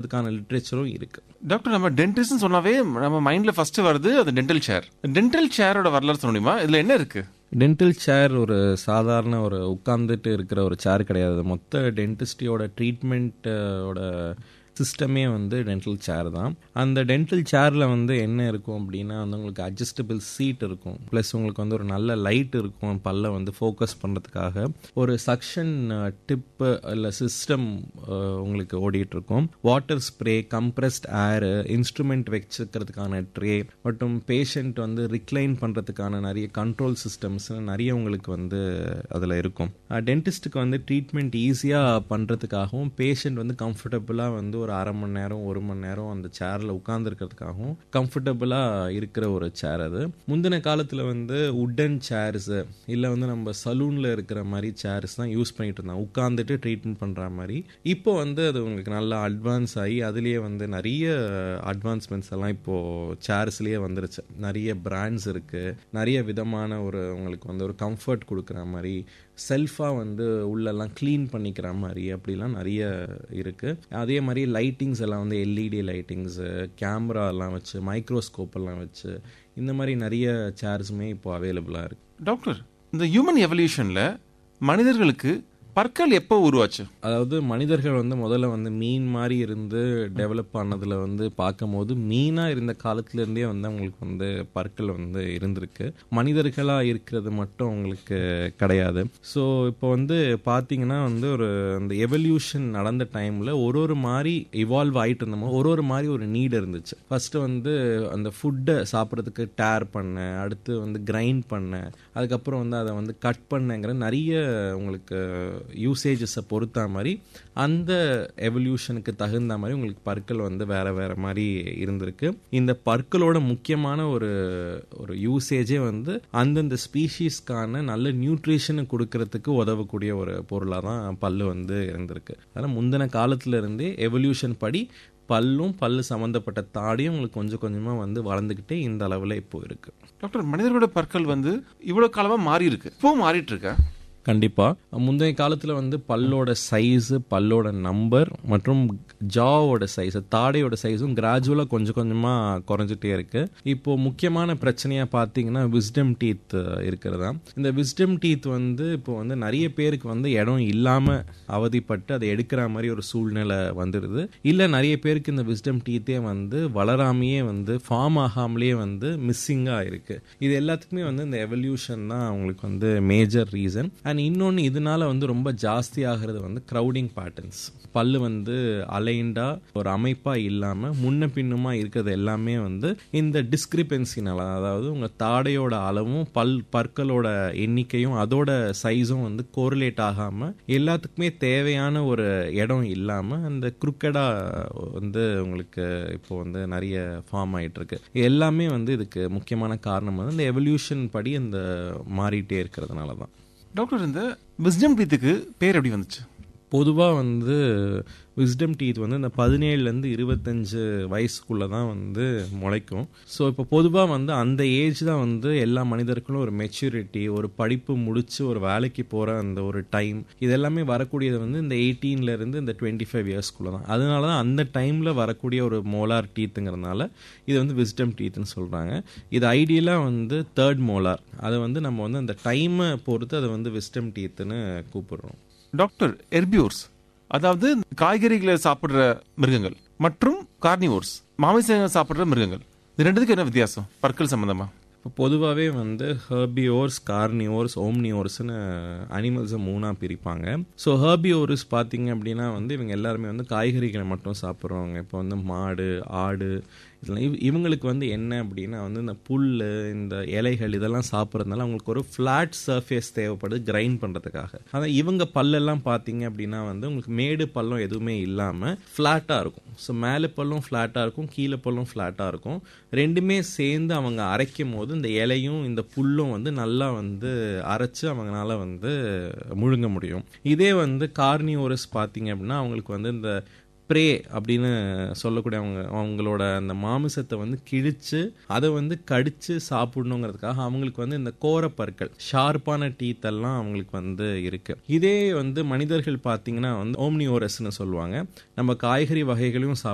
இதுக்கான லிட்ரேச்சரும் இருக்கு டாக்டர் நம்ம டென்டிஸ்ட்னு சொன்னாவே நம்ம மைண்ட்ல ஃபர்ஸ்ட் வருது அது டென்டல் சேர் டென்டல் சேரோட வரலாறு சொல்ல முடியுமா இதுல என்ன இருக்கு டென்டல் சேர் ஒரு சாதாரண ஒரு உட்கார்ந்துட்டு இருக்கிற ஒரு சேர் கிடையாது மொத்த டென்டிஸ்டியோட ட்ரீட்மெண்ட்டோட சிஸ்டமே வந்து டென்டல் சேர் தான் அந்த டென்டல் சேரில் வந்து என்ன இருக்கும் அப்படின்னா வந்து உங்களுக்கு அட்ஜஸ்டபிள் சீட் இருக்கும் ப்ளஸ் உங்களுக்கு வந்து ஒரு நல்ல லைட் இருக்கும் பல்ல வந்து ஃபோக்கஸ் பண்ணுறதுக்காக ஒரு சக்ஷன் டிப்பு இல்லை சிஸ்டம் உங்களுக்கு ஓடிட்டு இருக்கும் water spray compressed air instrument வச்சுக்கிறதுக்கான ட்ரே மற்றும் பேஷண்ட் வந்து ரிக்ளைன் பண்ணுறதுக்கான நிறைய கண்ட்ரோல் சிஸ்டம்ஸ் நிறைய உங்களுக்கு வந்து அதில் இருக்கும் டென்டிஸ்ட்டுக்கு வந்து ட்ரீட்மெண்ட் ஈஸியாக பண்ணுறதுக்காகவும் பேஷண்ட் வந்து கம்ஃபர்டபுளாக வந்து ஒரு அரை மணி நேரம் ஒரு மணி நேரம் அந்த சேரில் உட்காந்துருக்கிறதுக்காகவும் கம்ஃபர்டபுளாக இருக்கிற ஒரு சேர் அது முந்தின காலத்தில் வந்து உட்டன் சேர்ஸு இல்லை வந்து நம்ம சலூனில் இருக்கிற மாதிரி சேர்ஸ் தான் யூஸ் பண்ணிட்டு இருந்தாங்க உட்காந்துட்டு ட்ரீட்மெண்ட் பண்ணுற மாதிரி இப்போ வந்து அது உங்களுக்கு நல்லா அட்வான்ஸ் ஆகி அதுலேயே வந்து நிறைய அட்வான்ஸ்மெண்ட்ஸ் எல்லாம் இப்போது சேர்ஸ்லேயே வந்துருச்சு நிறைய பிராண்ட்ஸ் இருக்குது நிறைய விதமான ஒரு உங்களுக்கு வந்து ஒரு கம்ஃபர்ட் கொடுக்குற மாதிரி செல்ஃபாக வந்து உள்ளெல்லாம் க்ளீன் பண்ணிக்கிற மாதிரி அப்படிலாம் நிறைய இருக்குது அதே மாதிரி லைட்டிங்ஸ் எல்லாம் வந்து எல்இடி லைட்டிங்ஸு கேமரா எல்லாம் வச்சு மைக்ரோஸ்கோப் எல்லாம் வச்சு இந்த மாதிரி நிறைய சேர்ஸுமே இப்போ அவைலபிளாக இருக்குது டாக்டர் இந்த ஹியூமன் எவல்யூஷன்ல மனிதர்களுக்கு பற்கள் எப்போ உருவாச்சு அதாவது மனிதர்கள் வந்து முதல்ல வந்து மீன் மாதிரி இருந்து டெவலப் ஆனதில் வந்து பார்க்கும்போது மீனாக இருந்த காலத்துலேருந்தே வந்து அவங்களுக்கு வந்து பற்கள் வந்து இருந்திருக்கு மனிதர்களாக இருக்கிறது மட்டும் அவங்களுக்கு கிடையாது ஸோ இப்போ வந்து பார்த்தீங்கன்னா வந்து ஒரு அந்த எவல்யூஷன் நடந்த டைமில் ஒரு ஒரு மாதிரி இவால்வ் ஆகிட்டு இருந்தோமோ ஒரு ஒரு மாதிரி ஒரு நீடு இருந்துச்சு ஃபஸ்ட்டு வந்து அந்த ஃபுட்டை சாப்பிட்றதுக்கு டேர் பண்ண அடுத்து வந்து கிரைண்ட் பண்ண அதுக்கப்புறம் வந்து அதை வந்து கட் பண்ணங்கிற நிறைய உங்களுக்கு யூசேஜஸை பொறுத்த மாதிரி அந்த எவல்யூஷனுக்கு தகுந்த மாதிரி உங்களுக்கு பற்கள் வந்து வேற வேற மாதிரி இருந்திருக்கு இந்த பற்களோட முக்கியமான ஒரு ஒரு யூசேஜே வந்து அந்தந்த ஸ்பீஷீஸ்க்கான நல்ல நியூட்ரிஷனை கொடுக்கறதுக்கு உதவக்கூடிய ஒரு பொருளாக தான் பல்லு வந்து இருந்திருக்கு அதனால் முந்தின காலத்துல இருந்தே எவல்யூஷன் படி பல்லும் பல்லு சம்மந்தப்பட்ட தாடியும் உங்களுக்கு கொஞ்சம் கொஞ்சமாக வந்து வளர்ந்துக்கிட்டே இந்த அளவில் இப்போ இருக்கு டாக்டர் மனிதர்களோட பற்கள் வந்து இவ்வளவு காலமா மாறி இருக்கு இப்போ மாறிட்டு இருக்கா கண்டிப்பாக முந்தைய காலத்தில் வந்து பல்லோட சைஸு பல்லோட நம்பர் மற்றும் ஜாவோட சைஸு தாடையோட சைஸும் கிராஜுவலாக கொஞ்சம் கொஞ்சமாக குறைஞ்சிட்டே இருக்கு இப்போ முக்கியமான பிரச்சனையாக பார்த்தீங்கன்னா விஸ்டம் டீத் இருக்கிறதா இந்த விஸ்டம் டீத் வந்து இப்போ வந்து நிறைய பேருக்கு வந்து இடம் இல்லாமல் அவதிப்பட்டு அதை எடுக்கிற மாதிரி ஒரு சூழ்நிலை வந்துடுது இல்லை நிறைய பேருக்கு இந்த விஸ்டம் டீத்தே வந்து வளராமையே வந்து ஃபார்ம் ஆகாமலேயே வந்து மிஸ்ஸிங்காக இருக்கு இது எல்லாத்துக்குமே வந்து இந்த எவல்யூஷன் தான் அவங்களுக்கு வந்து மேஜர் ரீசன் அண்ட் இன்னொன்று இதனால வந்து ரொம்ப ஜாஸ்தி ஆகிறது வந்து க்ரௌடிங் பேட்டர்ன்ஸ் பல்லு வந்து அலைண்டா ஒரு அமைப்பாக இல்லாமல் முன்ன பின்னுமா இருக்கிறது எல்லாமே வந்து இந்த டிஸ்கிரிபென்சினால அதாவது உங்கள் தாடையோட அளவும் பல் பற்களோட எண்ணிக்கையும் அதோட சைஸும் வந்து கோரிலேட் ஆகாமல் எல்லாத்துக்குமே தேவையான ஒரு இடம் இல்லாமல் அந்த குறுக்கடாக வந்து உங்களுக்கு இப்போ வந்து நிறைய ஃபார்ம் ஆகிட்டு இருக்கு எல்லாமே வந்து இதுக்கு முக்கியமான காரணம் வந்து இந்த எவல்யூஷன் படி அந்த மாறிட்டே இருக்கிறதுனால தான் டாக்டர் இந்த விஸ்டம் டீத்துக்கு பேர் எப்படி வந்துச்சு பொதுவாக வந்து விஸ்டம் டீத் வந்து இந்த பதினேழுலேருந்து இருபத்தஞ்சு வயசுக்குள்ளே தான் வந்து முளைக்கும் ஸோ இப்போ பொதுவாக வந்து அந்த ஏஜ் தான் வந்து எல்லா மனிதர்களும் ஒரு மெச்சூரிட்டி ஒரு படிப்பு முடிச்சு ஒரு வேலைக்கு போகிற அந்த ஒரு டைம் இதெல்லாமே வரக்கூடியது வந்து இந்த எயிட்டீன்லேருந்து இந்த டுவெண்ட்டி ஃபைவ் இயர்ஸ்க்குள்ளே தான் அதனால தான் அந்த டைமில் வரக்கூடிய ஒரு மோலார் டீத்துங்கிறதுனால இது வந்து விஸ்டம் டீத்னு சொல்கிறாங்க இது ஐடியலாக வந்து தேர்ட் மோலார் அதை வந்து நம்ம வந்து அந்த டைமை பொறுத்து அதை வந்து விஸ்டம் டீத்துன்னு கூப்பிடுறோம் டாக்டர் எர்பியூர்ஸ் அதாவது காய்கறிகளை சாப்பிடுற மிருகங்கள் மற்றும் கார்னிவோர்ஸ் மாமிசங்கள் சாப்பிடுற மிருகங்கள் இது ரெண்டுத்துக்கு என்ன வித்தியாசம் பற்கள் சம்பந்தமா இப்போ பொதுவாகவே வந்து ஹர்பியோர்ஸ் கார்னியோர்ஸ் ஓம்னியோர்ஸ்னு அனிமல்ஸை மூணாக பிரிப்பாங்க ஸோ ஹர்பியோர்ஸ் பார்த்தீங்க அப்படின்னா வந்து இவங்க எல்லாருமே வந்து காய்கறிகளை மட்டும் சாப்பிட்றவங்க இப்போ வந்து மாடு ஆடு இதெல்லாம் இவ் இவங்களுக்கு வந்து என்ன அப்படின்னா வந்து இந்த புல் இந்த இலைகள் இதெல்லாம் சாப்பிட்றதுனால அவங்களுக்கு ஒரு ஃப்ளாட் சர்ஃபேஸ் தேவைப்படுது கிரைண்ட் பண்ணுறதுக்காக ஆனால் இவங்க பல்லெல்லாம் பார்த்தீங்க அப்படின்னா வந்து உங்களுக்கு மேடு பள்ளம் எதுவுமே இல்லாமல் ஃப்ளாட்டாக இருக்கும் ஸோ மேலே பல்லும் ஃப்ளாட்டாக இருக்கும் கீழே பல்லும் ஃப்ளாட்டாக இருக்கும் ரெண்டுமே சேர்ந்து அவங்க அரைக்கும் போது இந்த இலையும் இந்த புல்லும் வந்து நல்லா வந்து அரைச்சு அவங்களால வந்து முழுங்க முடியும் இதே வந்து கார்னியோரஸ் பார்த்தீங்க அப்படின்னா அவங்களுக்கு வந்து இந்த ப்ரே அப்படின்னு சொல்லக்கூடிய அவங்க அவங்களோட அந்த மாமிசத்தை வந்து கிழிச்சு அதை வந்து கடிச்சு சாப்பிடணுங்கிறதுக்காக அவங்களுக்கு வந்து இந்த கோரப்பற்கள் ஷார்ப்பான டீத் எல்லாம் அவங்களுக்கு வந்து இருக்கு இதே வந்து மனிதர்கள் பார்த்தீங்கன்னா வந்து ஓம்னியோரஸ்னு சொல்லுவாங்க நம்ம காய்கறி வகைகளையும் சாப்பிட